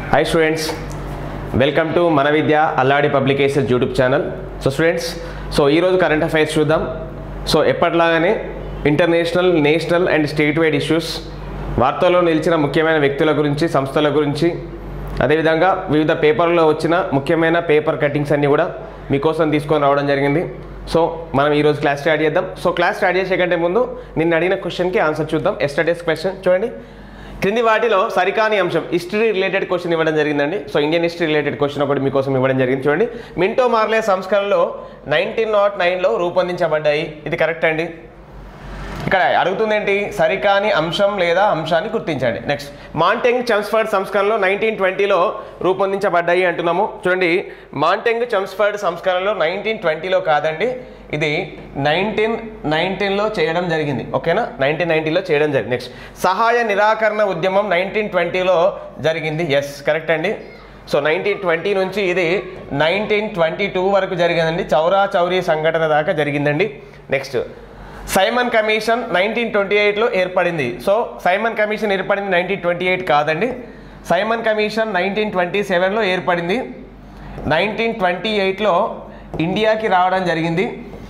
hi students welcome to మన Vidya Alladi publications YouTube channel so students so ఈరోజు current affairs చూద్దాం so ఎప్పటిలాగానే international national and state wide issues వార్తల్లో నిలిచిన ముఖ్యమైన వ్యక్తుల గురించి సంస్థల గురించి అదేవిధంగా వివిధ పేపర్లో వచ్చిన ముఖ్యమైన పేపర్ కటింగ్స్ అన్నీ కూడా మీకోసం తీసుకొని రావడం జరిగింది సో మనం ఈరోజు క్లాస్ స్టార్ట్ చేద్దాం సో క్లాస్ స్టార్ట్ చేసే కంటే ముందు నిన్న అడిగిన క్వశ్చన్కి ఆన్సర్ చూద్దాం ఎస్టర్డేస్ క్వశ్చన్ చూడండి క్రింది వాటిలో సరికాని అంశం హిస్టరీ రిలేటెడ్ క్వశ్చన్ ఇవ్వడం జరిగిందండి so Indian history related question ఒకటి మీకోసం ఇవ్వడం జరిగింది చూడండి మింటో మార్లే సంస్కరణలో నైన్టీన్ నాట్ నైన్లో రూపొందించబడ్డాయి ఇది కరెక్ట్ అండి ఇక్కడ అడుగుతుంది ఏంటి సరికాని అంశం లేదా అంశాన్ని గుర్తించండి నెక్స్ట్ మాంటెంగ్ చమ్స్ఫర్డ్ సంస్కరణలో నైన్టీన్ ట్వంటీలో రూపొందించబడ్డాయి అంటున్నాము చూడండి మాంటెంగ్ చమ్స్ఫర్డ్ సంస్కరణలో నైన్టీన్ ట్వంటీలో కాదండి ఇది నైన్టీన్ నైన్టీన్లో చేయడం జరిగింది ఓకేనా నైన్టీన్ నైన్టీలో చేయడం జరిగింది నెక్స్ట్ సహాయ నిరాకరణ ఉద్యమం నైన్టీన్ ట్వంటీలో జరిగింది ఎస్ కరెక్ట్ అండి సో నైన్టీన్ ట్వంటీ నుంచి ఇది నైన్టీన్ ట్వంటీ టూ వరకు జరిగిందండి చౌరా చౌరీ సంఘటన దాకా జరిగిందండి next Simon Commission nineteen twenty ఎయిట్లో ఏర్పడింది సో సైమన్ కమిషన్ ఏర్పడింది నైన్టీన్ ట్వంటీ ఎయిట్ కాదండి సైమన్ కమిషన్ నైన్టీన్ ట్వంటీ సెవెన్లో ఏర్పడింది నైన్టీన్ ట్వంటీ ఎయిట్లో ఇండియాకి రావడం జరిగింది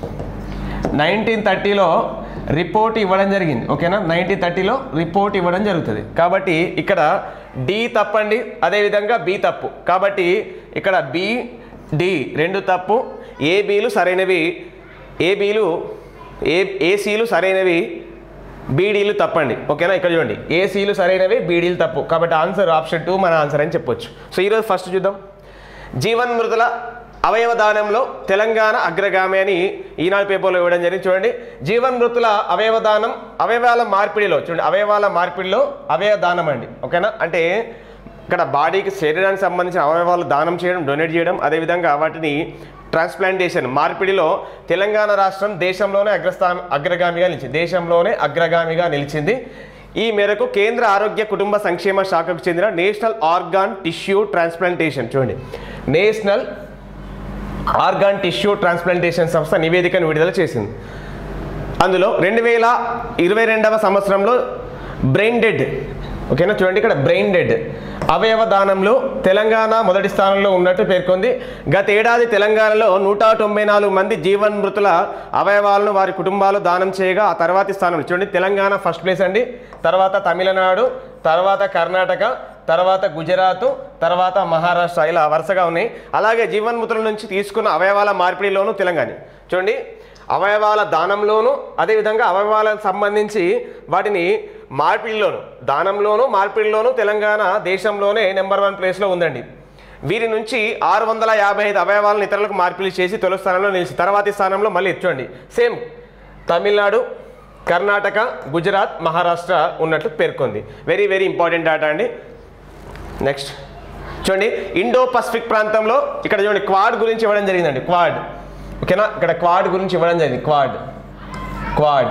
నైన్టీన్ థర్టీలో రిపోర్ట్ ఇవ్వడం జరిగింది ఓకేనా నైన్టీన్ థర్టీలో రిపోర్ట్ ఇవ్వడం జరుగుతుంది కాబట్టి ఇక్కడ డి తప్పండి అదేవిధంగా బి తప్పు కాబట్టి ఇక్కడ బి డి రెండు తప్పు ఏబీలు సరైనవి ఏబీలు ఏ ఏసీలు సరైనవి బీడీలు తప్పండి ఓకేనా ఇక్కడ చూడండి ఏసీలు సరైనవి బీడీలు తప్పు కాబట్టి ఆన్సర్ ఆప్షన్ టూ మన ఆన్సర్ అని చెప్పొచ్చు సో ఈరోజు ఫస్ట్ చూద్దాం జీవన్ మృతుల అవయవ దానంలో తెలంగాణ అగ్రగామి అని ఈనాడు పేపర్లో ఇవ్వడం జరిగింది చూడండి జీవన్ మృతుల అవయవ దానం అవయవాల మార్పిడిలో చూడండి అవయవాల మార్పిడిలో అవయవ దానం అండి ఓకేనా అంటే ఇక్కడ బాడీకి శరీరానికి సంబంధించిన అవయవాలు దానం చేయడం డొనేట్ చేయడం అదేవిధంగా వాటిని ట్రాన్స్ప్లాంటేషన్ మార్పిడిలో తెలంగాణ రాష్ట్రం దేశంలోనే అగ్రస్థా అగ్రగామిగా నిలిచింది దేశంలోనే అగ్రగామిగా నిలిచింది ఈ మేరకు కేంద్ర ఆరోగ్య కుటుంబ సంక్షేమ శాఖకు చెందిన నేషనల్ ఆర్గాన్ టిష్యూ ట్రాన్స్ప్లాంటేషన్ చూడండి నేషనల్ ఆర్గాన్ టిష్యూ ట్రాన్స్ప్లాంటేషన్ సంస్థ నివేదికను విడుదల చేసింది అందులో రెండు వేల ఇరవై రెండవ సంవత్సరంలో బ్రెయిన్ డెడ్ ఓకేనా చూడండి ఇక్కడ బ్రెయిన్ డెడ్ అవయవ దానంలో తెలంగాణ మొదటి స్థానంలో ఉన్నట్టు పేర్కొంది గత ఏడాది తెలంగాణలో నూట తొంభై నాలుగు మంది జీవన్ మృతుల అవయవాలను వారి కుటుంబాలు దానం చేయగా ఆ తర్వాతి స్థానంలో చూడండి తెలంగాణ ఫస్ట్ ప్లేస్ అండి తర్వాత తమిళనాడు తర్వాత కర్ణాటక తర్వాత గుజరాత్ తర్వాత మహారాష్ట్ర ఇలా వరుసగా ఉన్నాయి అలాగే జీవన్మృతుల నుంచి తీసుకున్న అవయవాల మార్పిడిలోనూ తెలంగాణ చూడండి అవయవాల దానంలోను అదేవిధంగా అవయవాలకు సంబంధించి వాటిని మార్పిడిలోను దానంలోను మార్పిడిలోను తెలంగాణ దేశంలోనే నెంబర్ వన్ ప్లేస్లో ఉందండి వీరి నుంచి ఆరు వందల యాభై ఐదు అవయవాలను ఇతరులకు మార్పిడి చేసి తొలి స్థానంలో నిలిచి తర్వాతి స్థానంలో మళ్ళీ చూడండి సేమ్ తమిళనాడు కర్ణాటక గుజరాత్ మహారాష్ట్ర ఉన్నట్లు పేర్కొంది వెరీ వెరీ ఇంపార్టెంట్ డాటా అండి నెక్స్ట్ చూడండి ఇండో పసిఫిక్ ప్రాంతంలో ఇక్కడ చూడండి క్వాడ్ గురించి ఇవ్వడం జరిగిందండి క్వాడ్ ఓకేనా ఇక్కడ క్వాడ్ గురించి ఇవ్వడం జరిగింది క్వాడ్ క్వాడ్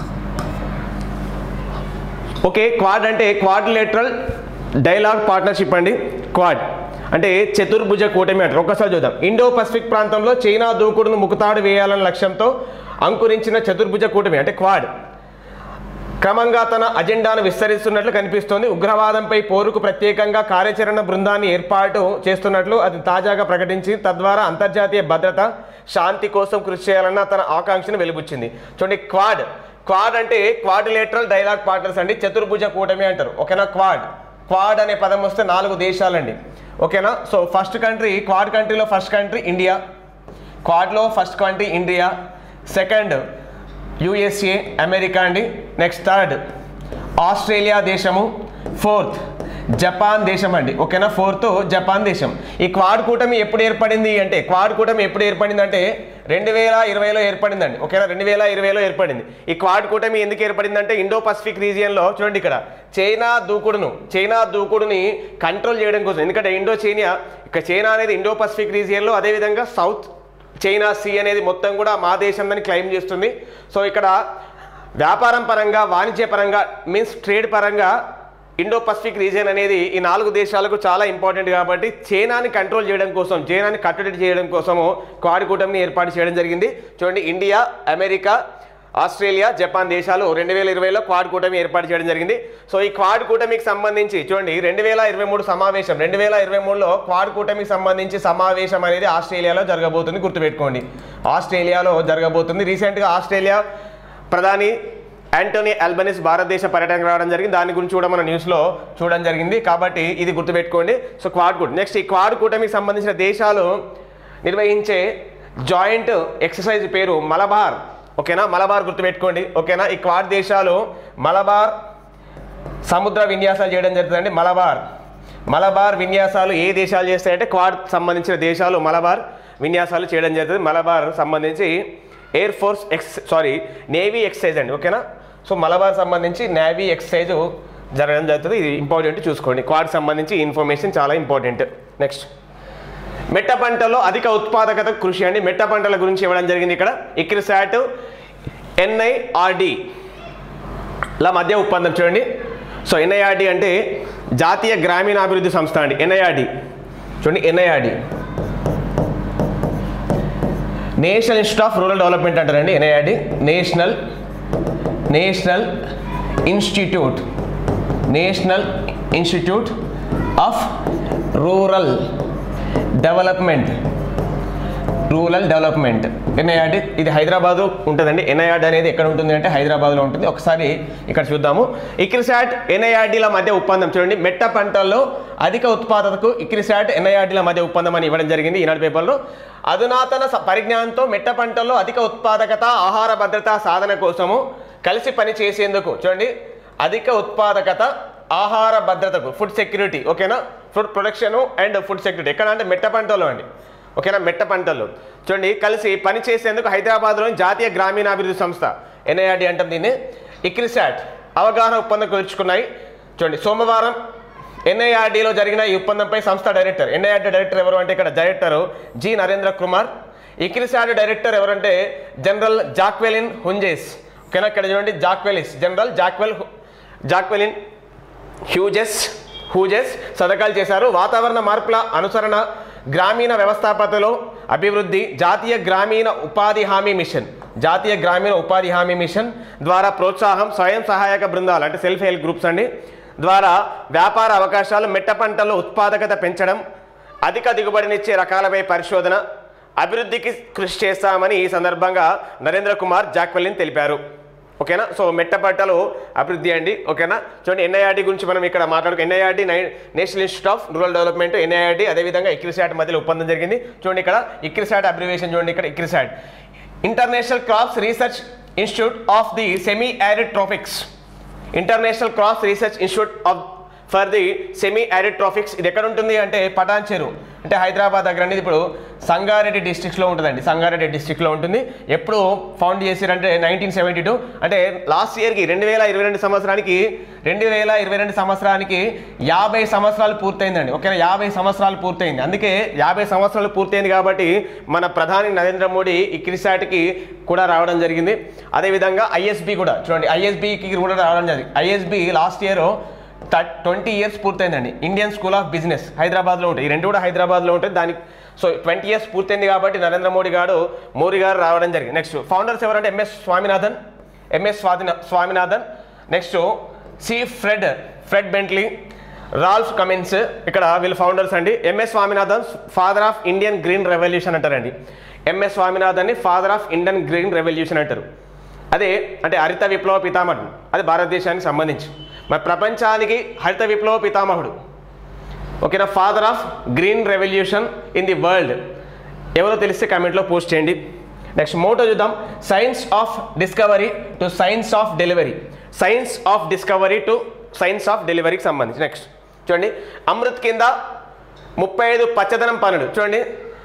ఓకే క్వాడ్ అంటే క్వాడ్లేటరల్ డైలాగ్ పార్ట్నర్షిప్ అండి క్వాడ్ అంటే చతుర్భుజ కూటమి అంటారు ఒక్కసారి చూద్దాం ఇండో పసిఫిక్ ప్రాంతంలో చైనా దూకుడును ముకుతాడు వేయాలన్న లక్ష్యంతో అంకురించిన చతుర్భుజ కూటమి అంటే క్వాడ్ క్రమంగా తన అజెండాను విస్తరిస్తున్నట్లు కనిపిస్తోంది ఉగ్రవాదంపై పోరుకు ప్రత్యేకంగా కార్యాచరణ బృందాన్ని ఏర్పాటు చేస్తున్నట్లు అది తాజాగా ప్రకటించి తద్వారా అంతర్జాతీయ భద్రత శాంతి కోసం కృషి చేయాలన్న తన ఆకాంక్షను వెలుబుచ్చింది చూడండి క్వాడ్ క్వాడ్ అంటే క్వాడ్లేటరల్ డైలాగ్ పార్ట్నర్స్ అండి చతుర్భుజ కూటమి అంటారు ఓకేనా క్వాడ్ క్వాడ్ అనే పదం వస్తే నాలుగు దేశాలండి ఓకేనా సో ఫస్ట్ కంట్రీ క్వాడ్ కంట్రీలో ఫస్ట్ కంట్రీ ఇండియా క్వాడ్లో first country India second USA America అండి నెక్స్ట్ థర్డ్ ఆస్ట్రేలియా దేశము ఫోర్త్ జపాన్ దేశం అండి ఓకేనా ఫోర్త్ జపాన్ దేశం ఈ క్వాడ్ కూటమి ఎప్పుడు ఏర్పడింది అంటే క్వాడ్ కూటమి ఎప్పుడు ఏర్పడింది అంటే రెండు వేల ఇరవైలో ఏర్పడిందండి ఓకేనా రెండు వేల ఇరవైలో ఏర్పడింది ఈ క్వాడ్ కూటమి ఎందుకు ఏర్పడింది అంటే ఇండో పసిఫిక్ రీజియన్లో చూడండి ఇక్కడ చైనా దూకుడును చైనా దూకుడుని కంట్రోల్ చేయడం కోసం ఎందుకంటే ఇండో చైనా ఇక్కడ చైనా అనేది ఇండో పసిఫిక్ రీజియన్లో అదేవిధంగా సౌత్ చైనా సీ అనేది మొత్తం కూడా మా దేశందని క్లెయిమ్ చేస్తుంది సో ఇక్కడ వ్యాపారం పరంగా వాణిజ్య పరంగా మీన్స్ ట్రేడ్ పరంగా ఇండో పసిఫిక్ రీజియన్ అనేది ఈ నాలుగు దేశాలకు చాలా ఇంపార్టెంట్ కాబట్టి చైనాని కంట్రోల్ చేయడం కోసం చైనాని కట్టడి చేయడం కోసము క్వాడ్ కూటమిని ఏర్పాటు చేయడం జరిగింది చూడండి ఇండియా అమెరికా ఆస్ట్రేలియా జపాన్ దేశాలు రెండు వేల ఇరవైలో క్వాడ్ కూటమి ఏర్పాటు చేయడం జరిగింది సో ఈ క్వాడ్ కూటమికి సంబంధించి చూడండి రెండు వేల ఇరవై మూడు సమావేశం రెండు వేల ఇరవై మూడులో క్వాడ్ కూటమికి సంబంధించి సమావేశం అనేది ఆస్ట్రేలియాలో జరగబోతుంది గుర్తుపెట్టుకోండి ఆస్ట్రేలియాలో జరగబోతుంది రీసెంట్గా ఆస్ట్రేలియా ప్రధాని యాంటోనీ అల్బనిస్ భారతదేశ పర్యటనకు రావడం జరిగింది దాని గురించి కూడా మన న్యూస్లో చూడడం జరిగింది కాబట్టి ఇది గుర్తుపెట్టుకోండి సో క్వాడ్ కూటమి నెక్స్ట్ ఈ క్వాడ్ కూటమికి సంబంధించిన దేశాలు నిర్వహించే జాయింట్ ఎక్సర్సైజ్ పేరు మలబార్ ఓకేనా మలబార్ గుర్తుపెట్టుకోండి ఓకేనా ఈ క్వాడ్ దేశాలు మలబార్ సముద్ర విన్యాసాలు చేయడం జరుగుతుందండి మలబార్ మలబార్ విన్యాసాలు ఏ దేశాలు చేస్తాయంటే క్వాడ్ సంబంధించిన దేశాలు మలబార్ విన్యాసాలు చేయడం జరుగుతుంది మలబార్ సంబంధించి air force ex sorry navy exercise అండి ఓకేనా సో మలబార్ సంబంధించి నేవీ ఎక్సర్సైజ్ జరగడం జరుగుతుంది ఇది ఇంపార్టెంట్ చూసుకోండి క్వాడ్ సంబంధించి ఇన్ఫర్మేషన్ చాలా ఇంపార్టెంట్ నెక్స్ట్ మెట్ట పంటలో అధిక ఉత్పాదకత కృషి అండి మెట్ట పంటల గురించి ఇవ్వడం జరిగింది ఇక్కడ ఇక్రిసాట్ ఎన్ఐఆర్డి ల మధ్య ఒప్పందం చూడండి సో ఎన్ఐఆర్డి అంటే జాతీయ గ్రామీణాభివృద్ధి సంస్థ అండి ఎన్ఐఆర్డి చూడండి NIRD National Institute of Rural Development అంటారండి NIRD National National Institute National Institute of Rural Development Rural Development NIRD ఇది హైదరాబాద్ ఉంటుందండి ఎన్ఐఆర్డి అనేది ఎక్కడ ఉంటుంది అంటే హైదరాబాద్లో ఉంటుంది ఒకసారి ఇక్కడ చూద్దాము ఇక్రిసాట్ ఎన్ఐఆర్డీల మధ్య ఒప్పందం చూడండి మెట్ట పంటల్లో అధిక ఉత్పాదకకు ఇక్రిసాట్ ఎన్ఐఆర్డీల మధ్య ఒప్పందం అని ఇవ్వడం జరిగింది ఈనాడు పేపర్లో అధునాతన స- పరిజ్ఞానంతో మెట్ట పంటల్లో అధిక ఉత్పాదకత ఆహార భద్రత సాధన కోసము కలిసి పని చేసేందుకు చూడండి అధిక ఉత్పాదకత ఆహార భద్రతకు ఫుడ్ సెక్యూరిటీ ఓకేనా food production and food security ఎక్కడ అంటే మెట్ట పంటలో అండి ఓకేనా మెట్ట పంటలు చూడండి కలిసి పని చేసేందుకు హైదరాబాద్లోని జాతీయ గ్రామీణాభివృద్ధి సంస్థ ఎన్ఐఆర్డి అంటాం దీన్ని ఇక్రిసాట్ అవగాహన ఒప్పందం కుదుర్చుకున్నాయి చూడండి సోమవారం ఎన్ఐఆర్డీలో జరిగిన ఈ ఒప్పందంపై సంస్థ డైరెక్టర్ ఎన్ఐఆర్డీ డైరెక్టర్ ఎవరు అంటే ఇక్కడ director G Narendra Kumar ICRISAT director ఎవరంటే జనరల్ జాక్వెలిన్ హుంజేస్ ఓకేనా ఇక్కడ చూడండి జాక్వెలిస్ జనరల్ జాక్వెల్ హు- జాక్వెలిన్ హ్యూజెస్ హూజెస్ సదకాలు చేశారు వాతావరణ మార్పుల అనుసరణ గ్రామీణ వ్యవస్థాపకతలో అభివృద్ధి జాతీయ గ్రామీణ ఉపాధి హామీ మిషన్ జాతీయ గ్రామీణ ఉపాధి హామీ మిషన్ ద్వారా ప్రోత్సాహం స్వయం సహాయక బృందాలు అంటే సెల్ఫ్ హెల్ప్ గ్రూప్స్ అండి ద్వారా వ్యాపార అవకాశాలు మెట్ట పంటల్లో ఉత్పాదకత పెంచడం అధిక దిగుబడినిచ్చే రకాలపై పరిశోధన అభివృద్ధికి కృషి చేస్తామని ఈ సందర్భంగా నరేంద్ర కుమార్ జాక్వెలిన్ తెలిపారు ఓకేనా సో మెట్టపట్టలు అభివృద్ధి అండి ఓకేనా చూడండి ఎన్ఐఆర్డి గురించి మనం ఇక్కడ మాట్లాడుకు ఎన్ఐఆర్డి నై National Institute of Rural Development NIRD అదేవిధంగా ఇక్రిసాట్ మధ్యలో ఒప్పందం జరిగింది చూడండి ఇక్కడ ఇక్రిసాట్ అబ్రివేషన్ చూడండి ఇక్కడ ICRISAT International Crops Research Institute of the semi arid tropics International crops Research Institute of for the semi arid tropics ఇది ఎక్కడ ఉంటుంది అంటే పటాన్ చెరు అంటే హైదరాబాద్ దగ్గర అనేది ఇప్పుడు సంగారెడ్డి డిస్ట్రిక్ట్లో ఉంటుందండి సంగారెడ్డి డిస్ట్రిక్ట్లో ఉంటుంది ఎప్పుడు ఫౌండ్ చేసిరంటే నైన్టీన్ సెవెంటీ టూ అంటే లాస్ట్ ఇయర్కి రెండు వేల ఇరవై రెండు సంవత్సరానికి రెండు వేల ఇరవై రెండు సంవత్సరానికి యాభై సంవత్సరాలు పూర్తయిందండి ఓకేనా యాభై సంవత్సరాలు పూర్తయింది అందుకే యాభై సంవత్సరాలు పూర్తయింది కాబట్టి మన ప్రధాని నరేంద్ర మోడీ ఈ క్రిసాట్కి కూడా రావడం జరిగింది అదేవిధంగా ఐఎస్బి కూడా చూడండి ఐఎస్బికి కూడా రావడం జరిగింది ISB last year twenty years పూర్తయిందండి ఇండియన్ స్కూల్ ఆఫ్ బిజినెస్ హైదరాబాద్లో ఉంటాయి ఈ రెండు కూడా హైదరాబాద్లో ఉంటాయి దానికి సో ట్వంటీ ఇయర్స్ పూర్తయింది కాబట్టి నరేంద్ర మోడీ గారు మోడీ గారు రావడం జరిగింది నెక్స్ట్ ఫౌండర్స్ ఎవరంటే ఎంఎస్ స్వామినాథన్ ఎంఎస్ స్వామినా Swaminathan next C Fred Fred Bentley Ralph Cummins ఇక్కడ వీళ్ళు ఫౌండర్స్ అండి MS Swaminathan father of Indian green revolution అంటారండి ఎంఎస్ స్వామినాథన్ ని father of Indian green revolution అంటారు అదే అంటే హరిత విప్లవ పితామహుడు అది భారతదేశానికి సంబంధించి మరి ప్రపంచానికి హరిత విప్లవ పితామహుడు ఓకేనా father of green revolution in the world ఎవరో తెలిస్తే కామెంట్లో పోస్ట్ చేయండి నెక్స్ట్ మోటో చూద్దాం science of discovery to science of delivery science of discovery to science of డెలివరీకి సంబంధించి నెక్స్ట్ చూడండి అమృత్ కింద ముప్పై ఐదు పచ్చదనం పనులు చూడండి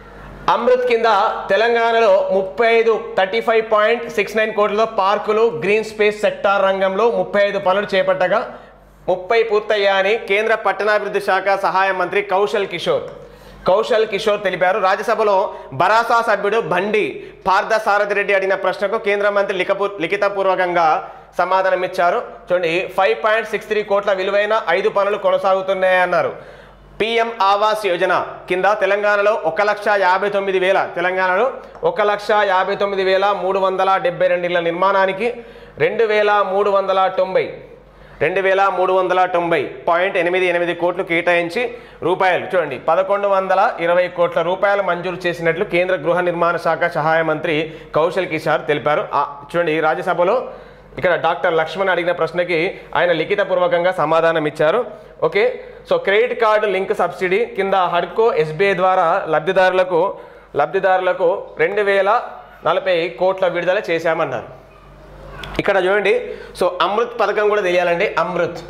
అమృత్ కింద తెలంగాణలో ముప్పై ఐదు thirty five point six nine కోట్లతో పార్కులు గ్రీన్ స్పేస్ సెక్టార్ రంగంలో ముప్పై ఐదు పనులు చేపట్టగా ముప్పై పూర్తయ్యాయని కేంద్ర పట్టణాభివృద్ధి శాఖ సహాయ మంత్రి కౌశల్ కిషోర్ కౌశల్ కిషోర్ తెలిపారు రాజ్యసభలో బరాసా సభ్యుడు బండి పార్థ సారథి రెడ్డి అడిగిన ప్రశ్నకు కేంద్ర మంత్రి లిఖపూ లిఖితపూర్వకంగా సమాధానం ఇచ్చారు చూడండి ఫైవ్ పాయింట్ సిక్స్ త్రీ కోట్ల విలువైన ఐదు పనులు కొనసాగుతున్నాయన్నారు పిఎం ఆవాస్ యోజన కింద తెలంగాణలో ఒక లక్ష యాభై తొమ్మిది వేల తెలంగాణలో ఒక లక్ష యాభై తొమ్మిది వేల మూడు వందల డెబ్బై రెండు ఇళ్ల నిర్మాణానికి రెండు వేల మూడు వందల తొంభై రెండు వేల మూడు వందల తొంభై పాయింట్ ఎనిమిది ఎనిమిది కోట్లు కేటాయించి రూపాయలు చూడండి పదకొండు వందల ఇరవై కోట్ల రూపాయలు మంజూరు చేసినట్లు కేంద్ర గృహ నిర్మాణ శాఖ సహాయ మంత్రి కౌశల్ కిషోర్ తెలిపారు ఆ, చూడండి రాజ్యసభలో ఇక్కడ డాక్టర్ లక్ష్మణ్ అడిగిన ప్రశ్నకి ఆయన లిఖితపూర్వకంగా సమాధానం ఇచ్చారు okay so credit card link subsidy కింద హడ్కో ఎస్బీఐ ద్వారా లబ్ధిదారులకు లబ్ధిదారులకు రెండు వేల నలభై కోట్ల విడుదల చేశామన్నారు ఇక్కడ చూడండి సో అమృత్ పథకం కూడా తెలియాలండి అమృత్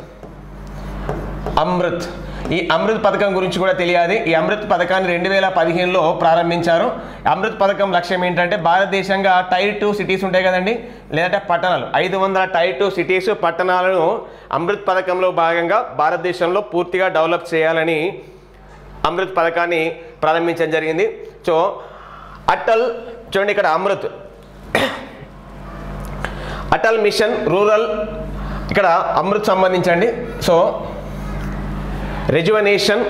అమృత్ ఈ అమృత్ పథకం గురించి కూడా తెలియాలి ఈ అమృత్ పథకాన్ని రెండు వేల పదిహేనులో ప్రారంభించారు అమృత్ పథకం లక్ష్యం ఏంటంటే భారతదేశంగా టైర్ టూ సిటీస్ ఉంటాయి కదండి లేదంటే పట్టణాలు ఐదు వందల టైర్ టూ సిటీస్ పట్టణాలను అమృత్ పథకంలో భాగంగా భారతదేశంలో పూర్తిగా డెవలప్ చేయాలని అమృత్ పథకాన్ని ప్రారంభించడం జరిగింది సో అటల్ చూడండి ఇక్కడ అమృత్ అటల్ మిషన్ రూరల్ ఇక్కడ అమృత్ సంబంధించండి సో రెజ్యువనేషన్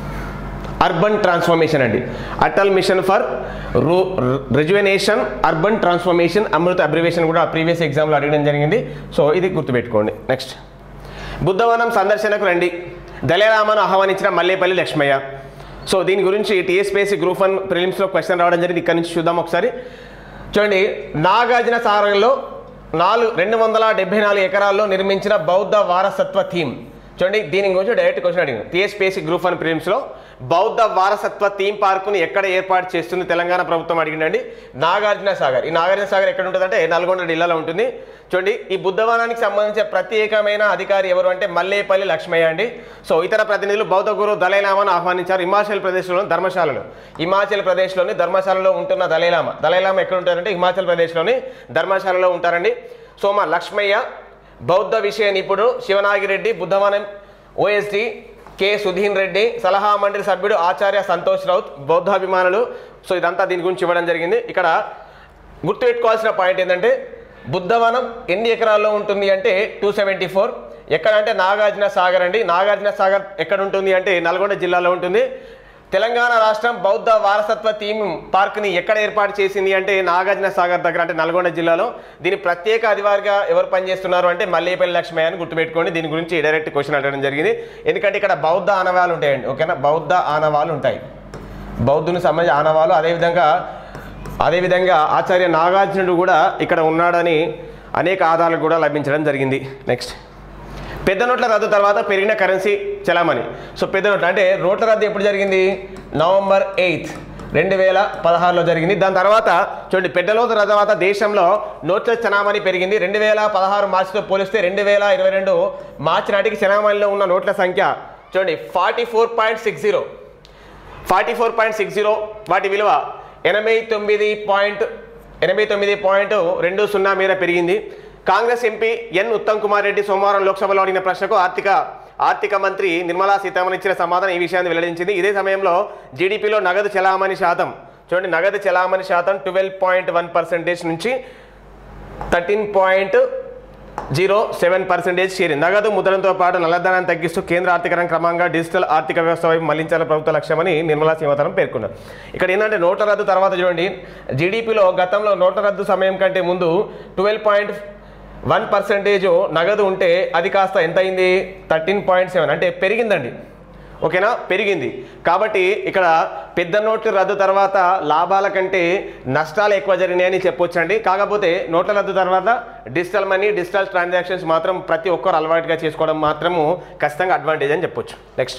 అర్బన్ ట్రాన్స్ఫర్మేషన్ అండి అటల్ మిషన్ ఫర్ రూ rejuvenation urban transformation Amrut abbreviation కూడా ప్రీవియస్ ఎగ్జామ్లో అడగడం జరిగింది సో ఇది గుర్తుపెట్టుకోండి నెక్స్ట్ బుద్ధవనం సందర్శనకు రండి దళరామను ఆహ్వానించిన మల్లేపల్లి లక్ష్మయ్య సో దీని గురించి టీఎస్పీఎస్సీ గ్రూప్ వన్ ప్రిలిమ్స్లో క్వశ్చన్ రావడం జరిగింది ఇక్కడ నుంచి చూద్దాం ఒకసారి చూడండి నాగార్జున సాగర్లో నాలుగు రెండు వందల డెబ్బై నాలుగు ఎకరాల్లో నిర్మించిన బౌద్ధ వారసత్వ థీమ్ చూడండి దీని గురించి డైరెక్ట్ క్వశ్చన్ అడిగింది టీఎస్పీఎస్సీ గ్రూప్ వన్ ప్రిలిమ్స్లో బౌద్ధ వారసత్వ థీమ్ పార్కును ఎక్కడ ఏర్పాటు చేస్తుంది తెలంగాణ ప్రభుత్వం అడిగిందండి నాగార్జున సాగర్ ఈ నాగార్జున సాగర్ ఎక్కడ ఉంటుందంటే నల్గొండ జిల్లాలో ఉంటుంది చూడండి ఈ బుద్ధవనానికి సంబంధించిన ప్రత్యేకమైన అధికారి ఎవరు అంటే మల్లేపల్లి లక్ష్మయ్య అండి సో ఇతర ప్రతినిధులు బౌద్ధ గురు దలైలామాను ఆహ్వానించారు హిమాచల్ ప్రదేశ్లోని ధర్మశాలలో హిమాచల్ ప్రదేశ్లోని ధర్మశాలలో ఉంటున్న దలైలామ దలైలామ ఎక్కడ ఉంటారంటే హిమాచల్ ప్రదేశ్లోని ధర్మశాలలో ఉంటారండి సో మా లక్ష్మయ్య బౌద్ధ విషయ నిపుణుడు శివనాగిరెడ్డి బుద్ధవనం ఓఎస్డి కె సుధీన్ రెడ్డి సలహా మండలి సభ్యుడు ఆచార్య సంతోష్ రౌత్ బౌద్ధాభిమానులు సో ఇదంతా దీని గురించి ఇవ్వడం జరిగింది ఇక్కడ గుర్తుపెట్టుకోవాల్సిన పాయింట్ ఏంటంటే బుద్ధవనం ఎన్ని ఎకరాల్లో ఉంటుంది అంటే టూ సెవెంటీ ఫోర్ ఎక్కడ అంటే నాగార్జున సాగర్ అండి నాగార్జున సాగర్ ఎక్కడ ఉంటుంది అంటే నల్గొండ జిల్లాలో ఉంటుంది తెలంగాణ రాష్ట్రం బౌద్ధ వారసత్వ థీమ్ పార్క్ని ఎక్కడ ఏర్పాటు చేసింది అంటే నాగార్జున సాగర్ దగ్గర అంటే నల్గొండ జిల్లాలో దీని ప్రత్యేక అధికారిగా ఎవరు పనిచేస్తున్నారు అంటే మల్లేపల్లి లక్ష్మయ్య అని గుర్తుపెట్టుకోండి దీని గురించి డైరెక్ట్ క్వశ్చన్ అడగడం జరిగింది ఎందుకంటే ఇక్కడ బౌద్ధ ఆనవాలు ఉంటాయండి ఓకేనా బౌద్ధ ఆనవాలు ఉంటాయి బౌద్ధుని సంబంధించిన ఆనవాలు అదేవిధంగా అదేవిధంగా ఆచార్య నాగార్జునుడు కూడా ఇక్కడ ఉన్నాడని అనేక ఆధారాలు కూడా లభించడం జరిగింది నెక్స్ట్ పెద్ద నోట్ల రద్దు తర్వాత పెరిగిన కరెన్సీ చలామణి సో పెద్ద నోట్ల అంటే నోట్ల రద్దు ఎప్పుడు జరిగింది నవంబర్ ఎయిత్ రెండు వేల పదహారులో జరిగింది దాని తర్వాత చూడండి పెద్ద నోట్ల రద్దు తర్వాత దేశంలో నోట్ల చలామణి పెరిగింది రెండు వేల పదహారు మార్చితో పోలిస్తే రెండు వేల ఇరవై రెండు మార్చి నాటికి చలామణిలో ఉన్న నోట్ల సంఖ్య చూడండి forty four point six zero forty four point six zero వాటి విలువ ఎనభై తొమ్మిది పాయింట్ ఎనభై తొమ్మిది పాయింట్ రెండు సున్నా మేర పెరిగింది కాంగ్రెస్ ఎంపీ ఎన్ ఉత్తమ్ కుమార్ రెడ్డి సోమవారం లోక్సభలో అడిగిన ప్రశ్నకు ఆర్థిక ఆర్థిక మంత్రి నిర్మలా సీతారామన్ ఇచ్చిన సమాధానం ఈ విషయాన్ని వెల్లడించింది ఇదే సమయంలో జీడిపిలో నగదు చలామణి శాతం చూడండి నగదు చలామణి శాతం ట్వెల్వ్ పాయింట్ వన్ పర్సెంటేజ్ నుంచి thirteen point zero seven percentage చేరింది నగదు ముద్రణతో పాటు నల్లధనాన్ని తగ్గిస్తూ కేంద్ర ఆర్థిక రంగం క్రమంగా డిజిటల్ ఆర్థిక వ్యవస్థ వైపు మళ్లించాలని ప్రభుత్వ లక్ష్యమని నిర్మలా సీతారామన్ పేర్కొన్నారు ఇక్కడ ఏంటంటే నోట్ల రద్దు తర్వాత చూడండి జీడిపిలో గతంలో నోట్ల రద్దు సమయం కంటే ముందు ట్వెల్వ్ పాయింట్ వన్ పర్సెంటేజ్ నగదు ఉంటే అది కాస్త ఎంత అయింది థర్టీన్ పాయింట్ సెవెన్ అంటే పెరిగిందండి ఓకేనా పెరిగింది కాబట్టి ఇక్కడ పెద్ద నోట్ల రద్దు తర్వాత లాభాల కంటే నష్టాలు ఎక్కువ జరిగినాయని చెప్పొచ్చండి కాకపోతే నోట్ల రద్దు తర్వాత డిజిటల్ మనీ డిజిటల్ ట్రాన్సాక్షన్స్ మాత్రం ప్రతి ఒక్కరు అలవాటుగా చేసుకోవడం మాత్రము ఖచ్చితంగా అడ్వాంటేజ్ అని చెప్పొచ్చు నెక్స్ట్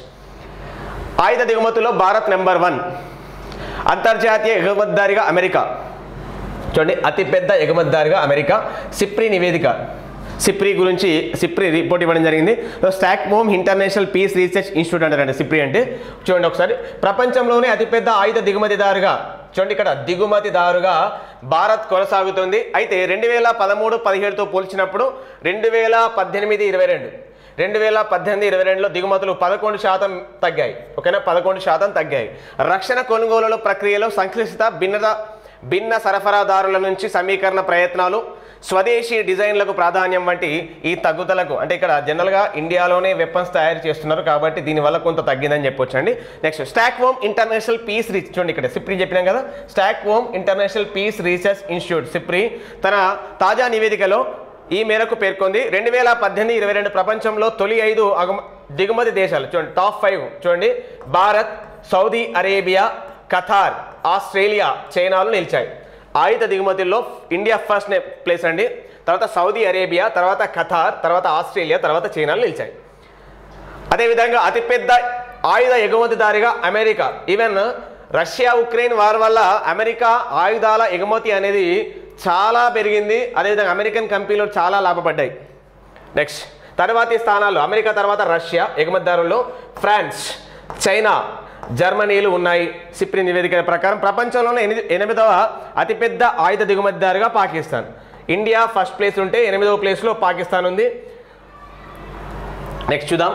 ఆయుధ దిగుమతుల్లో భారత్ నెంబర్ వన్ అంతర్జాతీయ ఎగుమతిదారిగా అమెరికా చూడండి అతిపెద్ద ఎగుమతిదారుగా అమెరికా సిప్రి నివేదిక సిప్రి గురించి సిప్రి రిపోర్ట్ ఇవ్వడం జరిగింది Stockholm International Peace Research Institute అంటారండి సిప్రి అంటే చూడండి ఒకసారి ప్రపంచంలోనే అతిపెద్ద ఆయుధ దిగుమతిదారుగా చూడండి ఇక్కడ దిగుమతిదారుగా భారత్ కొనసాగుతుంది అయితే రెండు వేల పదమూడు పదిహేడుతో పోల్చినప్పుడు రెండు వేల పద్దెనిమిది ఇరవై రెండు రెండు వేల పద్దెనిమిది ఇరవై రెండులో దిగుమతులు పదకొండు శాతం తగ్గాయి ఓకేనా పదకొండు శాతం తగ్గాయి రక్షణ కొనుగోలుల ప్రక్రియలో సంక్లిష్టత భిన్నత భిన్న సరఫరాదారుల నుంచి సమీకరణ ప్రయత్నాలు స్వదేశీ డిజైన్లకు ప్రాధాన్యం వంటి ఈ తగ్గుదలకు అంటే ఇక్కడ జనరల్గా ఇండియాలోనే వెపన్స్ తయారు చేస్తున్నారు కాబట్టి దీనివల్ల కొంత తగ్గిందని చెప్పొచ్చు అండి next Stockholm International Peace research చూడండి ఇక్కడ సిప్రి చెప్పినాం కదా Stockholm International Peace Research Institute SIPRI తన తాజా నివేదికలో ఈ మేరకు పేర్కొంది రెండు వేల పద్దెనిమిది ఇరవై రెండు ప్రపంచంలో తొలి ఐదు అగమ దిగుమతి దేశాలు చూడండి టాప్ ఫైవ్ చూడండి Bharat Saudi Arabia Qatar Australia చైనాలు నిలిచాయి ఆయుధ దిగుమతుల్లో ఇండియా ఫస్ట్ ప్లేస్ అండి తర్వాత సౌదీ అరేబియా తర్వాత ఖతార్ తర్వాత ఆస్ట్రేలియా తర్వాత చైనాలు నిలిచాయి అదేవిధంగా అతిపెద్ద ఆయుధ ఎగుమతిదారిగా America even Russia Ukraine war వల్ల అమెరికా ఆయుధాల ఎగుమతి అనేది చాలా పెరిగింది అదేవిధంగా అమెరికన్ కంపెనీలు చాలా లాభపడ్డాయి నెక్స్ట్ తర్వాతి స్థానాలు అమెరికా తర్వాత రష్యా ఎగుమతిదారుల్లో ఫ్రాన్స్ చైనా జర్మనీలు ఉన్నాయి సిప్రి నివేదిక ప్రకారం ప్రపంచంలోనే ఎనిమిది ఎనిమిదవ అతిపెద్ద ఆయుధ దిగుమతిదారుగా పాకిస్తాన్ ఇండియా ఫస్ట్ ప్లేస్ ఉంటే ఎనిమిదవ ప్లేస్లో పాకిస్తాన్ ఉంది నెక్స్ట్ చూద్దాం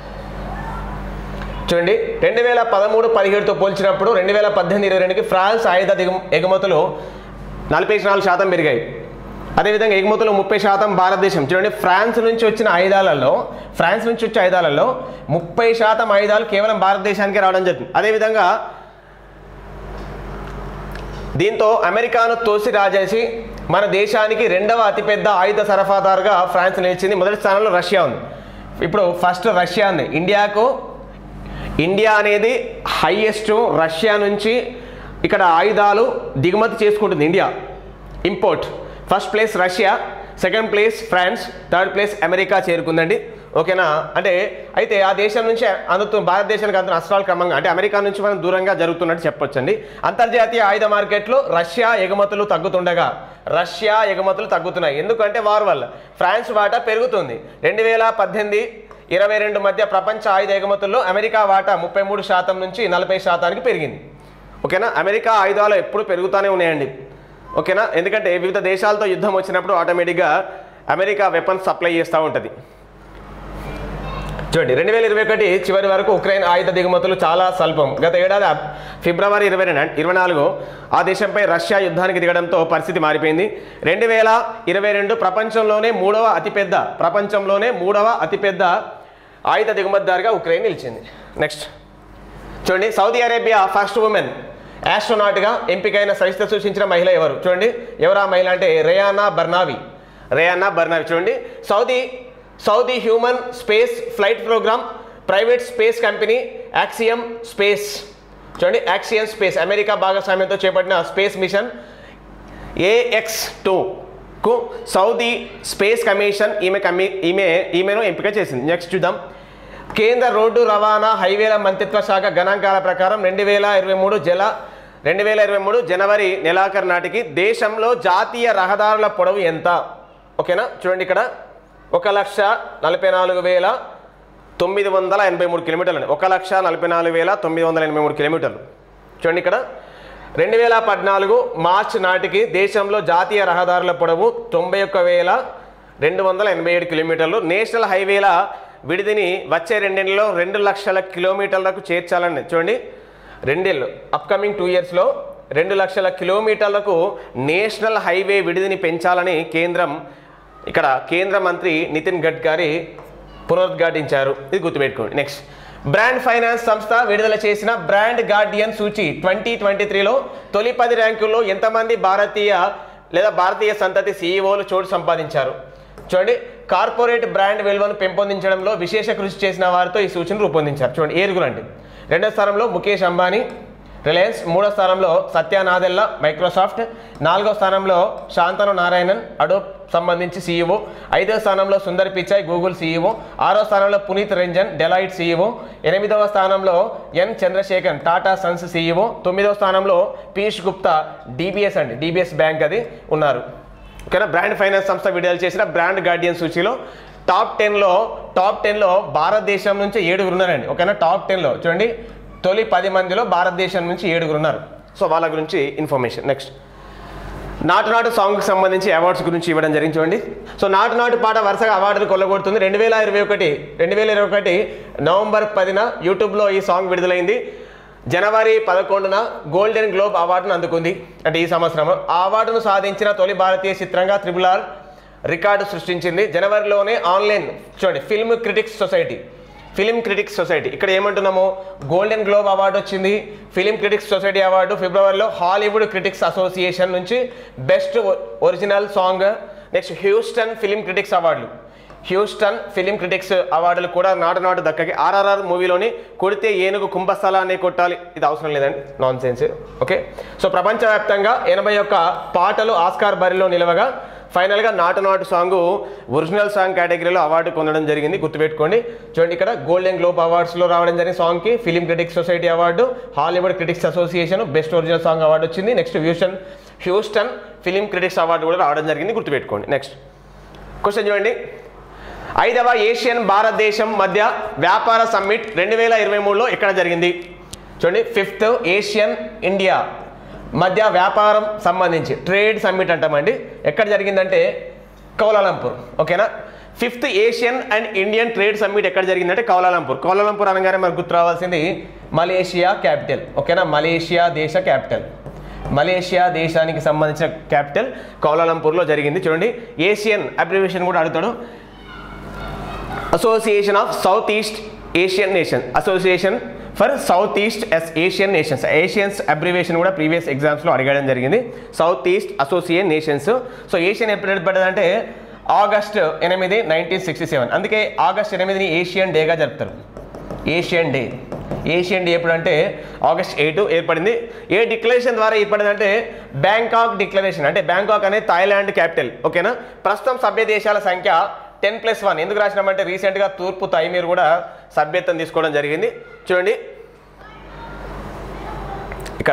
చూడండి రెండు వేల పదమూడు పదిహేడుతో పోల్చినప్పుడు రెండు వేల పద్దెనిమిది ఇరవై రెండుకి ఫ్రాన్స్ ఆయుధ దిగు ఎగుమతులు నలభై నాలుగు శాతం పెరిగాయి అదేవిధంగా ఎగుమతులు ముప్పై శాతం భారతదేశం చూడండి ఫ్రాన్స్ నుంచి వచ్చిన ఆయుధాలలో ఫ్రాన్స్ నుంచి వచ్చే ఆయుధాలలో ముప్పై శాతం ఆయుధాలు కేవలం భారతదేశానికి రావడం జరుగుతుంది అదేవిధంగా దీంతో అమెరికాను తోసి రాజేసి మన దేశానికి రెండవ అతిపెద్ద ఆయుధ సరఫరాదారుగా ఫ్రాన్స్ నిలిచింది మొదటి స్థానంలో రష్యా ఉంది ఇప్పుడు ఫస్ట్ రష్యా ఉంది ఇండియాకు ఇండియా అనేది హైయెస్ట్ రష్యా నుంచి ఇక్కడ ఆయుధాలు దిగుమతి చేసుకుంటుంది India import first place Russia second place France third place America చేరుకుందండి ఓకేనా అంటే అయితే ఆ దేశం నుంచి అందుతూ భారతదేశానికి అందుతున్న నష్టాలు క్రమంగా అంటే అమెరికా నుంచి మనం దూరంగా జరుగుతున్నట్టు చెప్పొచ్చండి అంతర్జాతీయ ఆయుధ మార్కెట్లో రష్యా ఎగుమతులు తగ్గుతుండగా రష్యా ఎగుమతులు తగ్గుతున్నాయి ఎందుకంటే వార్ వల్ల ఫ్రాన్స్ వాటా పెరుగుతుంది రెండు వేల పద్దెనిమిది ఇరవై రెండు మధ్య ప్రపంచ ఆయుధ ఎగుమతుల్లో అమెరికా వాటా ముప్పై మూడు శాతం నుంచి నలభై శాతానికి పెరిగింది ఓకేనా అమెరికా ఆయుధాలు ఎప్పుడు పెరుగుతూనే ఉన్నాయండి ఓకేనా ఎందుకంటే వివిధ దేశాలతో యుద్ధం వచ్చినప్పుడు ఆటోమేటిక్గా అమెరికా వెపన్స్ సప్లై చేస్తూ ఉంటుంది చూడండి రెండు వేల ఇరవై ఒకటి చివరి వరకు ఉక్రెయిన్ ఆయుధ దిగుమతులు చాలా స్వల్పం గత ఏడాది అప్- ఫిబ్రవరి ఇరవై రెండు ఇరవై నాలుగు ఆ దేశంపై రష్యా యుద్ధానికి దిగడంతో పరిస్థితి మారిపోయింది రెండు వేల ఇరవై రెండు ప్రపంచంలోనే మూడవ అతిపెద్ద ప్రపంచంలోనే మూడవ అతిపెద్ద ఆయుధ దిగుమతిదారుగా ఉక్రెయిన్ నిలిచింది నెక్స్ట్ చూడండి సౌదీ అరేబియా ఫస్ట్ ఉమెన్ యాస్ట్రోనాట్గా ఎంపికైన సరిత సూచించిన మహిళ ఎవరు చూడండి ఎవరు ఆ మహిళ అంటే రేయానా బర్నావి రేయానా బర్నావి చూడండి Saudi Saudi human space flight program private space company Axiom Space చూడండి యాక్సియం స్పేస్ అమెరికా భాగస్వామ్యంతో చేపట్టిన స్పేస్ మిషన్ ఏఎక్స్ కు సౌదీ స్పేస్ కమిషన్ ఈమె కమి ఈమె ఈమెను ఎంపిక చేసింది నెక్స్ట్ చూద్దాం కేంద్ర రోడ్డు రవాణా హైవేల మంత్రిత్వ శాఖ గణాంకాల ప్రకారం రెండు వేల ఇరవై మూడు జల రెండు వేల ఇరవై మూడు జనవరి నెలాఖరు నాటికి దేశంలో జాతీయ రహదారుల పొడవు ఎంత ఓకేనా చూడండి ఇక్కడ ఒక లక్ష నలభై నాలుగు వేల తొమ్మిది వందల ఎనభై మూడు కిలోమీటర్లు అండి ఒక లక్ష నలభై నాలుగు వేల తొమ్మిది వందల ఎనభై మూడు కిలోమీటర్లు చూడండి ఇక్కడ రెండు వేల పద్నాలుగు మార్చ్ నాటికి దేశంలో జాతీయ రహదారుల పొడవు తొంభై ఒక్క వేల రెండు వందల ఎనభై ఏడు కిలోమీటర్లు నేషనల్ హైవేల విడిదిని వచ్చే రెండేళ్లలో రెండు లక్షల కిలోమీటర్లకు చేర్చాలని చూడండి రెండేళ్ళు అప్కమింగ్ టూ ఇయర్స్లో రెండు లక్షల కిలోమీటర్లకు నేషనల్ హైవే విడిదిని పెంచాలని కేంద్రం ఇక్కడ కేంద్ర మంత్రి నితిన్ గడ్కరీ పునరుద్ఘాటించారు ఇది గుర్తుపెట్టుకోండి నెక్స్ట్ బ్రాండ్ ఫైనాన్స్ సంస్థ విడుదల చేసిన బ్రాండ్ గార్డియన్ సూచి ట్వంటీ ట్వంటీ త్రీలో తొలి పది ర్యాంకుల్లో ఎంతమంది భారతీయ లేదా భారతీయ సంతతి సీఈఓలు చోటు సంపాదించారు చూడండి కార్పొరేట్ బ్రాండ్ విలువను పెంపొందించడంలో విశేష కృషి చేసిన వారితో ఈ సూచన రూపొందించారు చూడండి ఏరుగురు అండి రెండో స్థానంలో ముఖేష్ అంబానీ రిలయన్స్ మూడో స్థానంలో సత్య నాదెల్ల మైక్రోసాఫ్ట్ నాలుగో స్థానంలో శాంతను నారాయణన్ అడోబ్ సంబంధించి సీఈఓ ఐదో స్థానంలో సుందర్ పిచాయ్ గూగుల్ సీఈఓ ఆరో స్థానంలో పునీత్ రంజన్ డెలైట్ సీఈఓ ఎనిమిదవ స్థానంలో N Chandrashekhar Tata sons CEO తొమ్మిదవ స్థానంలో పీయూష్ గుప్తా డిబిఎస్ అండి డిబిఎస్ బ్యాంక్ అది ఉన్నారు ఓకేనా బ్రాండ్ ఫైనాన్స్ సంస్థ విడుదల చేసిన బ్రాండ్ గార్డియన్ సూచీలో టాప్ టెన్లో టాప్ టెన్లో భారతదేశం నుంచి ఏడుగురు ఉన్నారండి ఓకేనా టాప్ టెన్లో చూడండి తొలి పది మందిలో భారతదేశం నుంచి ఏడుగురు ఉన్నారు సో వాళ్ళ గురించి ఇన్ఫర్మేషన్ నెక్స్ట్ నాటు నాటు సాంగ్కి సంబంధించి అవార్డ్స్ గురించి ఇవ్వడం జరిగింది చూడండి సో నాటు నాటు పాట వరుసగా అవార్డులు కొల్లగొడుతుంది రెండు వేల ఇరవై ఒకటి రెండు వేల ఇరవై ఒకటి నవంబర్ పదిన యూట్యూబ్లో ఈ సాంగ్ విడుదలైంది జనవరి పదకొండున గోల్డెన్ గ్లోబ్ అవార్డును అందుకుంది అంటే ఈ సంవత్సరం ఆ అవార్డును సాధించిన తొలి భారతీయ చిత్రంగా త్రిబుల్ ఆర్ రికార్డు సృష్టించింది జనవరిలోనే ఆన్లైన్ చూడండి film critics society film critics society ఇక్కడ ఏమంటున్నాము గోల్డెన్ గ్లోబ్ అవార్డు వచ్చింది ఫిలిం క్రిటిక్స్ సొసైటీ అవార్డు ఫిబ్రవరిలో హాలీవుడ్ క్రిటిక్స్ అసోసియేషన్ నుంచి best original song next Houston film critics అవార్డులు హ్యూస్టన్ ఫిలిం క్రిటిక్స్ అవార్డులు కూడా నాటు నాటు దక్కకి ఆర్ఆర్ఆర్ మూవీలోని కొడితే ఏనుగు కుంభస్థలాన్ని కొట్టాలి ఇది అవసరం లేదండి నాన్ సెన్స్ ఓకే సో ప్రపంచవ్యాప్తంగా ఎనభై ఒక్క పాటలు ఆస్కార్ బరిలో నిలవగా ఫైనల్గా Naatu Naatu song original song కేటగిరీలో అవార్డు పొందడం జరిగింది గుర్తుపెట్టుకోండి చూడండి ఇక్కడ గోల్డెన్ గ్లోబ్ అవార్డ్స్లో రావడం జరిగిన సాంగ్కి film critics society award Hollywood critics association best original song award వచ్చింది next Houston Houston film critics award కూడా రావడం జరిగింది గుర్తుపెట్టుకోండి నెక్స్ట్ క్వశ్చన్ చూడండి ఐదవ ఏషియన్ భారతదేశం మధ్య వ్యాపార సమ్మిట్ రెండు వేల ఇరవై మూడులో ఎక్కడ జరిగింది చూడండి ఫిఫ్త్ ఏషియన్ ఇండియా మధ్య వ్యాపారం సంబంధించి ట్రేడ్ సమ్మిట్ అంటామండి ఎక్కడ జరిగిందంటే కౌలాలంపూర్ ఓకేనా fifth ASEAN and Indian trade summit ఎక్కడ జరిగిందంటే కౌలాలంపూర్ కౌలాలంపూర్ అనగానే మనకు గుర్తు రావాల్సింది మలేషియా క్యాపిటల్ ఓకేనా మలేషియా దేశ క్యాపిటల్ మలేషియా దేశానికి సంబంధించిన క్యాపిటల్ కౌలాలంపూర్లో జరిగింది చూడండి ఏషియన్ అబ్రివేషన్ కూడా అడుగుతాడు association of south east Asian nation association for south east S Asian nations ASEAN's abbreviation కూడా ప్రీవియస్ ఎగ్జామ్స్లో అడగడం జరిగింది south east association nations so ASEAN ఎప్పుడు ఏర్పడ్డదంటే ఆగస్ట్ ఎనిమిది నైన్టీన్ సిక్స్టీ సెవెన్ అందుకే ఆగస్ట్ ఎనిమిదిని ఏషియన్ డేగా జరుపుతారు ఏషియన్ డే ఏషియన్ డే ఎప్పుడు అంటే ఆగస్ట్ ఎయిట్ ఏర్పడింది ఏ డిక్లరేషన్ ద్వారా ఏర్పడిందంటే బ్యాంకాక్ డిక్లరేషన్ అంటే బ్యాంకాక్ అనేది థాయిలాండ్ క్యాపిటల్ ఓకేనా ప్రస్తుతం సభ్య దేశాల సంఖ్య టెన్ ప్లస్ వన్ ఎందుకు రాసినామంటే రీసెంట్గా తూర్పు తైమీర్ కూడా సభ్యత్వం తీసుకోవడం జరిగింది చూడండి ఇక్కడ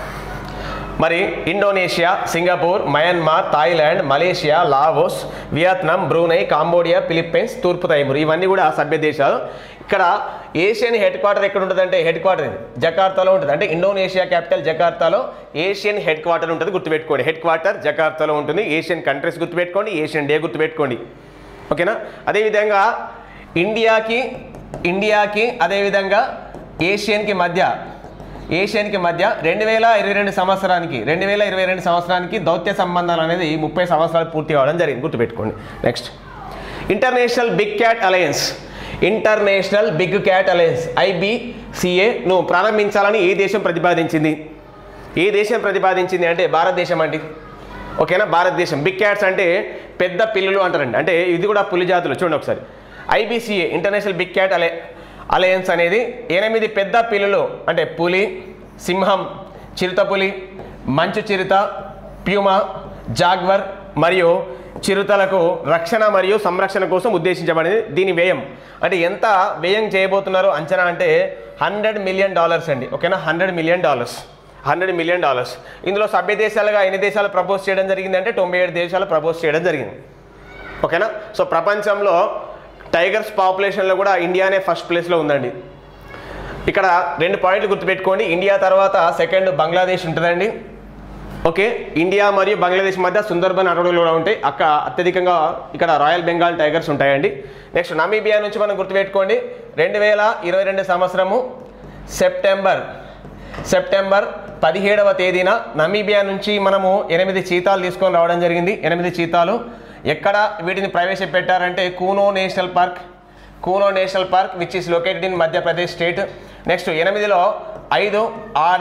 మరి Indonesia Singapore Myanmar Thailand Malaysia Laos Vietnam Brunei Cambodia Philippines తూర్పు తైమూర్ ఇవన్నీ కూడా సభ్య దేశాలు ఇక్కడ ఏషియన్ హెడ్ క్వార్టర్ ఎక్కడ ఉంటుంది అంటే హెడ్ క్వార్టర్ ఇది జకార్తాలో ఉంటుంది అంటే ఇండోనేషియా క్యాపిటల్ జకార్తాలో ఏషియన్ హెడ్ క్వార్టర్ ఉంటుంది గుర్తుపెట్టుకోండి హెడ్ క్వార్టర్ జకార్తాలో ఉంటుంది ఏషియన్ కంట్రీస్ గుర్తుపెట్టుకోండి ఏషియన్ డే గుర్తుపెట్టుకోండి ఓకేనా అదేవిధంగా ఇండియాకి ఇండియాకి అదేవిధంగా ఏషియన్కి మధ్య ఏషియన్కి మధ్య రెండు వేల ఇరవై రెండు సంవత్సరానికి రెండు వేల ఇరవై రెండు సంవత్సరానికి దౌత్య సంబంధాలు అనేది ముప్పై సంవత్సరాలు పూర్తి కావడం జరిగింది గుర్తుపెట్టుకోండి next international big cat alliance international big cat alliance IBCA ను ప్రారంభించాలని ఏ దేశం ప్రతిపాదించింది ఏ దేశం ప్రతిపాదించింది అంటే భారతదేశం అండి ఓకేనా భారతదేశం బిగ్ క్యాట్స్ అంటే పెద్ద పిల్లులు అంటారండి అంటే ఇది కూడా పులి జాతులు చూడండి ఒకసారి ఐబిసిఏ ఇంటర్నేషనల్ బిగ్ క్యాట్ అలే అలయన్స్ అనేది ఎనిమిది పెద్ద పిల్లులు అంటే పులి సింహం చిరుతపులి మంచు చిరుత ప్యూమా జాగ్వర్ మరియు చిరుతలకు రక్షణ మరియు సంరక్షణ కోసం ఉద్దేశించబడింది దీని వ్యయం అంటే ఎంత వ్యయం చేయబోతున్నారో అంచనా అంటే హండ్రెడ్ మిలియన్ డాలర్స్ అండి ఓకేనా hundred million dollars hundred million dollars ఇందులో సభ్య దేశాలుగా ఎన్ని దేశాలు ప్రపోజ్ చేయడం జరిగింది అంటే తొంభై ఏడు దేశాలు ప్రపోజ్ చేయడం జరిగింది ఓకేనా సో ప్రపంచంలో టైగర్స్ పాపులేషన్లో కూడా ఇండియానే ఫస్ట్ ప్లేస్లో ఉందండి ఇక్కడ రెండు పాయింట్లు గుర్తుపెట్టుకోండి ఇండియా తర్వాత సెకండ్ బంగ్లాదేశ్ ఉంటుందండి ఓకే ఇండియా మరియు బంగ్లాదేశ్ మధ్య సుందర్బన్ అడవులు కూడా ఉంటాయి అక్క అత్యధికంగా ఇక్కడ రాయల్ బెంగాల్ టైగర్స్ ఉంటాయండి నెక్స్ట్ నమీబియా నుంచి మనం గుర్తుపెట్టుకోండి రెండు వేల ఇరవై రెండు సంవత్సరము సెప్టెంబర్ సెప్టెంబర్ పదిహేడవ తేదీన నమీబియా నుంచి మనము ఎనిమిది చీతాలు తీసుకొని రావడం జరిగింది ఎనిమిది చీతాలు ఎక్కడ వీటిని ప్రవేశపెట్టారంటే Kuno national park Kuno national park which is located in Madhya Pradesh state next ఎనిమిదిలో ఐదు ఆడ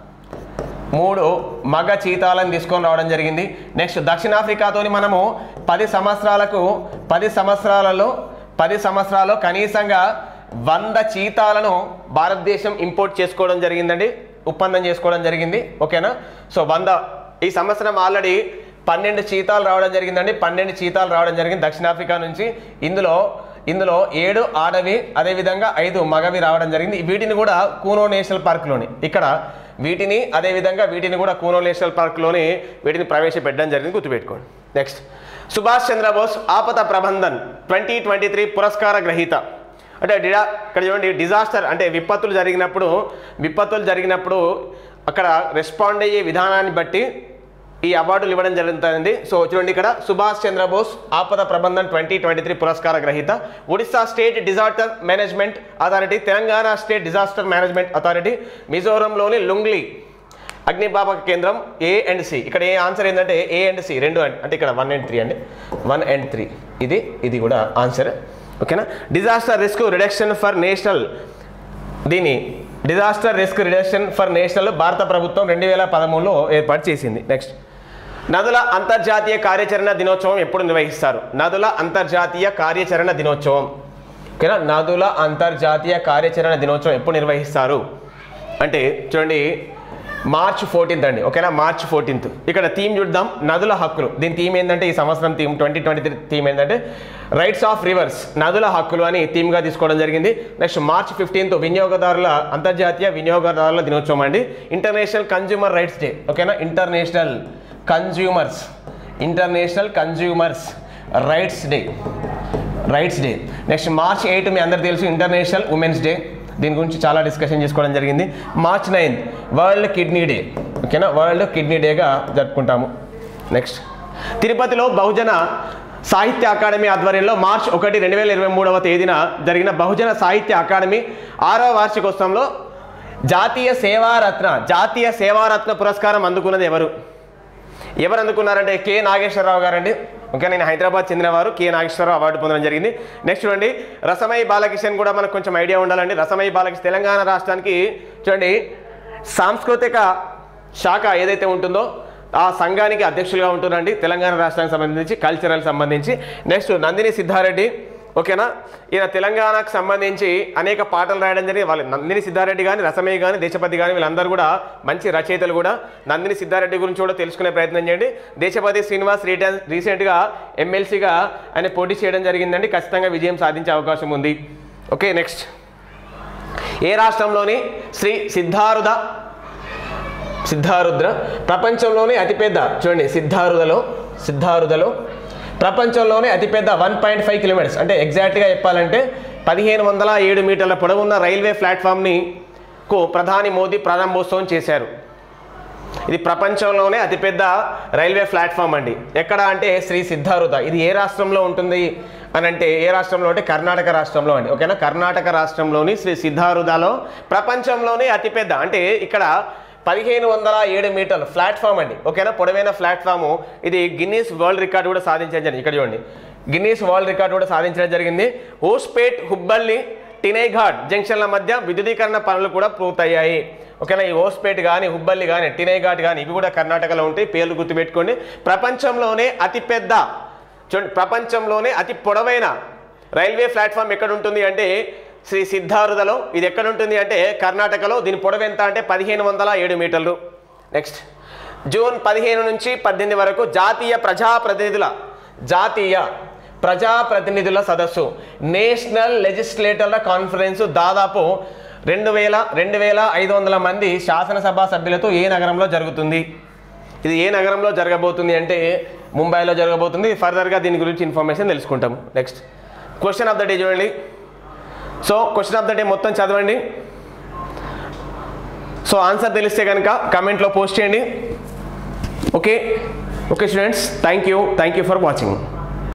మూడు మగ చీతాలను తీసుకొని రావడం జరిగింది నెక్స్ట్ దక్షిణాఫ్రికాతోని మనము పది సంవత్సరాలకు పది సంవత్సరాలలో పది సంవత్సరాల్లో కనీసంగా వంద చీతాలను భారతదేశం ఇంపోర్ట్ చేసుకోవడం జరిగిందండి ఒప్పందం చేసుకోవడం జరిగింది ఓకేనా సో వంద ఈ సంవత్సరం ఆల్రెడీ పన్నెండు చీతాలు రావడం జరిగిందండి పన్నెండు చీతాలు రావడం జరిగింది దక్షిణాఫ్రికా నుంచి ఇందులో ఇందులో ఏడు ఆడవి అదేవిధంగా ఐదు మగవి రావడం జరిగింది వీటిని కూడా కూనో నేషనల్ పార్క్లోని ఇక్కడ వీటిని అదేవిధంగా వీటిని కూడా కూనో నేషనల్ పార్క్లోని వీటిని ప్రవేశపెట్టడం జరిగింది గుర్తుపెట్టుకోండి నెక్స్ట్ సుభాష్ చంద్రబోస్ ఆపద ప్రబంధన్ ట్వంటీ ట్వంటీ త్రీ పురస్కార గ్రహీత అంటే డిడా ఇక్కడ చూడండి డిజాస్టర్ అంటే విపత్తులు జరిగినప్పుడు విపత్తులు జరిగినప్పుడు అక్కడ రెస్పాండ్ అయ్యే విధానాన్ని బట్టి ఈ అవార్డులు ఇవ్వడం జరుగుతుంది సో చూడండి ఇక్కడ సుభాష్ చంద్రబోస్ ఆపద ప్రబంధన్ ట్వంటీ ట్వంటీ త్రీ పురస్కార గ్రహీత Odisha state disaster management authority Telangana state disaster management authority మిజోరంలోని లుంగ్లీ అగ్నిపాపక కేంద్రం ఏ అండ్ సి ఇక్కడ ఏ ఆన్సర్ ఏంటంటే ఏ అండ్ సి రెండు అండ్ అంటే ఇక్కడ వన్ అండ్ త్రీ అండి వన్ అండ్ త్రీ ఇది ఇది కూడా ఆన్సర్ ఓకేనా disaster risk reduction for national దీని disaster risk reduction for national భారత ప్రభుత్వం రెండు వేల పదమూడులో ఏర్పాటు చేసింది నెక్స్ట్ నదుల అంతర్జాతీయ కార్యాచరణ దినోత్సవం ఎప్పుడు నిర్వహిస్తారు నదుల అంతర్జాతీయ కార్యాచరణ దినోత్సవం ఓకేనా నదుల అంతర్జాతీయ కార్యాచరణ దినోత్సవం ఎప్పుడు నిర్వహిస్తారు అంటే చూడండి మార్చ్ ఫోర్టీన్త్ అండి ఓకేనా మార్చ్ ఫోర్టీన్త్ ఇక్కడ థీమ్ చూద్దాం నదుల హక్కులు దీని థీమ్ ఏంటంటే ఈ సంవత్సరం theme twenty twenty three theme ఏంటంటే రైట్స్ ఆఫ్ రివర్స్ నదుల హక్కులు అని థీమ్గా తీసుకోవడం జరిగింది నెక్స్ట్ మార్చ్ ఫిఫ్టీన్త్ వినియోగదారుల అంతర్జాతీయ వినియోగదారుల దినోత్సవం అండి ఇంటర్నేషనల్ కన్జ్యూమర్ రైట్స్ డే ఓకేనా international consumers international consumers rights day rights day next March eight మీ అందరికి తెలుసు ఇంటర్నేషనల్ ఉమెన్స్ డే దీని గురించి చాలా డిస్కషన్ చేసుకోవడం జరిగింది March ninth world kidney day ఓకేనా వరల్డ్ కిడ్నీ డేగా జరుపుకుంటాము నెక్స్ట్ తిరుపతిలో బహుజన సాహిత్య అకాడమీ ఆధ్వర్యంలో మార్చ్ ఒకటి రెండు వేల ఇరవై మూడవ తేదీన జరిగిన బహుజన సాహిత్య అకాడమీ ఆరవ వార్షికోత్సవంలో జాతీయ సేవారత్న జాతీయ సేవారత్న పురస్కారం అందుకున్నది ఎవరు ఎవరు అందుకున్నారంటే కె నాగేశ్వరరావు గారండి ఓకే నేను హైదరాబాద్ చెందినవారు కె నాగేశ్వరరావు అవార్డు పొందడం జరిగింది నెక్స్ట్ చూడండి రసమై బాలకిషన్ కూడా మనకు కొంచెం ఐడియా ఉండాలండి రసమై బాలకిషన్ తెలంగాణ రాష్ట్రానికి చూడండి సాంస్కృతిక శాఖ ఏదైతే ఉంటుందో ఆ సంఘానికి అధ్యక్షులుగా ఉంటున్నారండి తెలంగాణ రాష్ట్రానికి సంబంధించి కల్చరల్ సంబంధించి నెక్స్ట్ నందిని సిద్ధారెడ్డి ఓకేనా ఈయన తెలంగాణకు సంబంధించి అనేక పాటలు రాయడం జరిగింది వాళ్ళు నందిని సిద్ధారెడ్డి కానీ రసమయ్య కానీ దేశపతి కానీ వీళ్ళందరూ కూడా మంచి రచయితలు కూడా నందిని సిద్ధారెడ్డి గురించి కూడా తెలుసుకునే ప్రయత్నం చేయండి దేశపతి శ్రీనివాస్ రీటన్ రీసెంట్గా ఎమ్మెల్సీగా ఆయన పోటీ చేయడం జరిగిందండి ఖచ్చితంగా విజయం సాధించే అవకాశం ఉంది ఓకే నెక్స్ట్ ఏ రాష్ట్రంలోని శ్రీ సిద్ధారుద సిద్ధారుద్ర ప్రపంచంలోనే అతిపెద్ద చూడండి సిద్ధారుదలో సిద్ధారుదలో ప్రపంచంలోనే అతిపెద్ద వన్ పాయింట్ ఫైవ్ కిలోమీటర్స్ అంటే ఎగ్జాక్ట్గా చెప్పాలంటే పదిహేను వందల ఏడు మీటర్ల పొడవున్న రైల్వే ప్లాట్ఫామ్ని కు ప్రధాని మోదీ ప్రారంభోత్సవం చేశారు ఇది ప్రపంచంలోనే అతిపెద్ద రైల్వే ప్లాట్ఫామ్ అండి ఎక్కడ అంటే శ్రీ సిద్ధారుద ఇది ఏ రాష్ట్రంలో ఉంటుంది అని అంటే ఏ రాష్ట్రంలో అంటే కర్ణాటక రాష్ట్రంలో అండి ఓకేనా కర్ణాటక రాష్ట్రంలోని శ్రీ సిద్ధారుదలో ప్రపంచంలోనే అతిపెద్ద అంటే ఇక్కడ పదిహేను వందల ఏడు మీటర్ల ప్లాట్ఫామ్ అండి ఓకేనా పొడవైన ప్లాట్ఫాము ఇది గిన్నీస్ వరల్డ్ రికార్డ్ కూడా సాధించడం జరిగింది ఇక్కడ చూడండి గిన్నీస్ వరల్డ్ రికార్డ్ కూడా సాధించడం జరిగింది హోస్పేట్ హుబ్బల్లి టినైఘాట్ జంక్షన్ల మధ్య విద్యుదీకరణ పనులు కూడా పూర్తయ్యాయి ఓకేనా ఈ హోస్పేట్ కానీ హుబ్బల్లి కానీ టినైఘాట్ కానీ ఇవి కూడా కర్ణాటకలో ఉంటాయి పేర్లు గుర్తుపెట్టుకోండి ప్రపంచంలోనే అతిపెద్ద చూడండి ప్రపంచంలోనే అతి పొడవైన రైల్వే ప్లాట్ఫామ్ ఎక్కడ ఉంటుంది అంటే శ్రీ సిద్ధారుదలో ఇది ఎక్కడ ఉంటుంది అంటే కర్ణాటకలో దీని పొడవు ఎంత అంటే పదిహేను వందల ఏడు మీటర్లు నెక్స్ట్ జూన్ పదిహేను నుంచి పద్దెనిమిది వరకు జాతీయ ప్రజాప్రతినిధుల జాతీయ ప్రజాప్రతినిధుల సదస్సు నేషనల్ లెజిస్లేటర్ల కాన్ఫరెన్స్ దాదాపు రెండు వేల రెండు వేల ఐదు వందల మంది శాసనసభ సభ్యులతో ఏ నగరంలో జరుగుతుంది ఇది ఏ నగరంలో జరగబోతుంది అంటే ముంబైలో జరగబోతుంది ఫర్దర్గా దీని గురించి ఇన్ఫర్మేషన్ తెలుసుకుంటాం next question of the day చూడండి so question of the day మొత్తం చదవండి సో ఆన్సర్ తెలిస్తే కనుక కమెంట్లో పోస్ట్ చేయండి okay okay students thank you thank you for watching